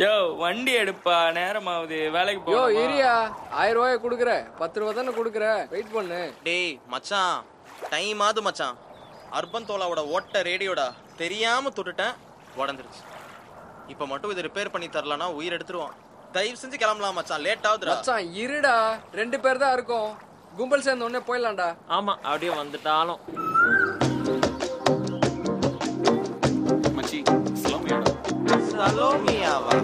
யோ வண்டி எடுப்பா நேரமாகுது வேலைக்கு யோ போகணுமா? இரியா ஆயிரம் ரூபாய குடுக்குற பத்து ரூபா தானே குடுக்குற வெயிட் பண்ணு டேய் மச்சான் டைம் ஆகுது மச்சான் அர்பன் தோலாவோட ஓட்ட ரேடியோடா தெரியாம தொட்டுட்டேன் உடஞ்சிருச்சு இப்போ மட்டும் இதை ரிப்பேர் பண்ணி தரலனா உயிர் எடுத்துருவான் தயவு செஞ்சு கிளம்பலாம் மச்சான் லேட் ஆகுதுடா மச்சான் இருடா ரெண்டு பேர் தான் இருக்கோம் கும்பல் சேர்ந்த உடனே போயிடலாம்டா ஆமா அப்படியே வந்துட்டாலும் மச்சி சலோமியாடா சலோமியாவா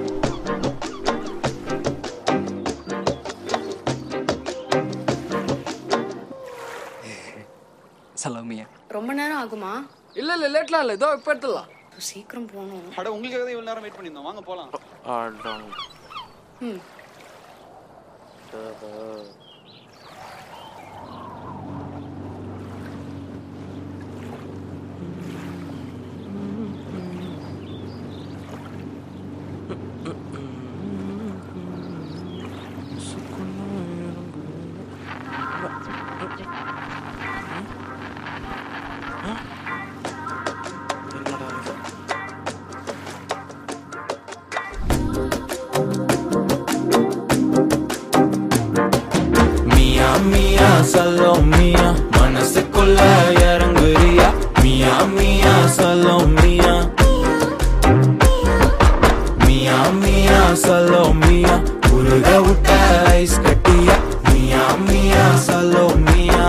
சலோமியா ரொம்ப நேரம் ஆகுமா இல்ல இல்ல லேட்லாம் இல்ல இதோ இப்ப எடுத்துடலாம் சீக்கிரம் போகணும் அட உங்களுக்காக தான் இவ்வளவு நேரம் வெயிட் பண்ணியிருந்தோம் வாங்க போலாம் அடங். ம் மியா மியா சொல்லோ மியா மனசுக்குள்ள இறங்குறியா மியா மியா சொல்லோ மியா மியா மியா சொல்லோ மியா உருக விட்ட ஐஸ் கட்டியா மியா மியா சொல்லோ மியா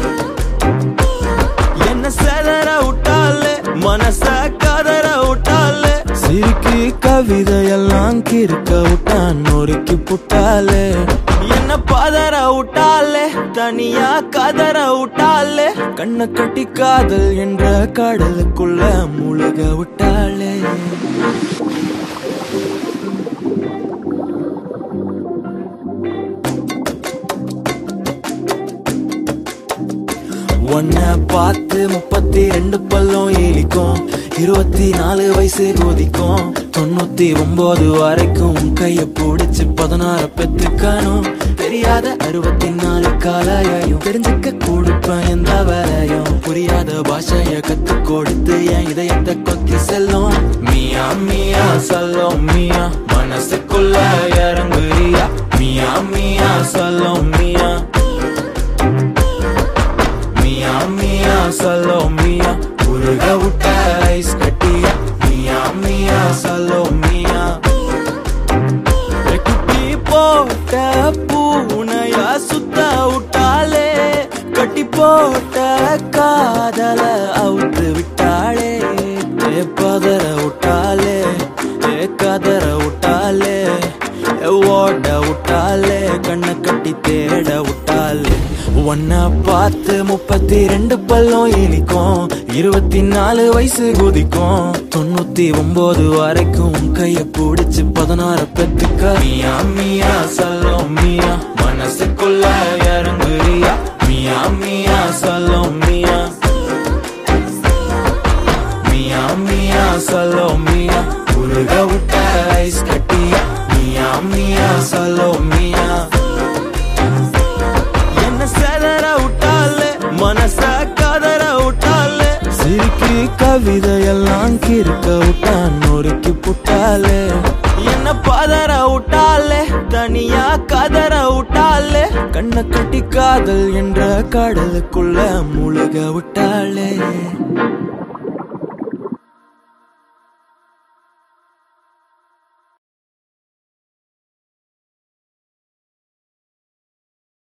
என்ன செதற விட்டாலே மனச கதற விட்டாலே சிரிக்கி கவிதையெல்லாம் கிறுக்க விட்டான் நொறுக்கி புட்டாலே என்ன பதற விட்டாலே தனியா கதற விட்டாலே கண்ணை கட்டி காதல் என்ற கடலுக்குள்ள முழுக விட்டாலே உன்ன பார்த்து முப்பத்தி ரெண்டு பல்லும் இழிக்கும் இருபத்தி நாலு வயசு கொதிக்கும் தொண்ணூத்தி ஒன்பது வரைக்கும் கைய பிடிச்சு பதினாறு பெத்துக்கணும் தெரியாத அறுபத்தி நாலு காலையும் தெரிஞ்சுக்க கொடுப்பேன் எந்த வேலையும் புரியாத பாஷைய கத்து கொடுத்து என் இதயத்தை கொத்தி செல்லும் மியா மியா சொல்லும் மியா மனசுக்குள்ள இறங்குறியா மியா மியா சொல்லும் மியா மியா மியா சொல்லோ மியா உருக விட்ட ஐஸ் கட்டியா மியா மியா சொல்லோ மியா குட்டி போட்ட பூனையா சுத்த விட்டாலே கட்டி போட்ட காதல அவுத்து விட்டாளே ஏ பதற விட்டாலே ஏ கதற விட்டாலே ஏ ஓட விட்டாலே கண்ணை கட்டி தேட விட்டாலே உன்ன பார்த்து முப்பத்தி ரெண்டு பல்லும் இனிக்கும் இருபத்தி நாலு வயசு குதிக்கும் தொண்ணூத்தி ஒன்பது வரைக்கும் கைய பிடிச்சு பதினாறு பெத்துக்க மியா மியா சொல்லும் மியா மனசுக்குள்ள இறங்குறியா மியா மியா சொல்லும் மியா மியா மியா சொல்லும் மியா உருக விட்ட ஐஸ் கட்டியா மியா மியா சொல்லும் மியா என்ன செதற விட்டாலே மனச கதற விட்டாலே சிரிக்கி கவிதையெல்லாம் கிறுக்க விட்டான் நொறுக்கி புட்டாலே என்ன பதற விட்டாலே தனியா கதற விட்டாலே கண்ணை கட்டி காதல் என்ற கடலுக்குள்ள முழுக விட்டாலே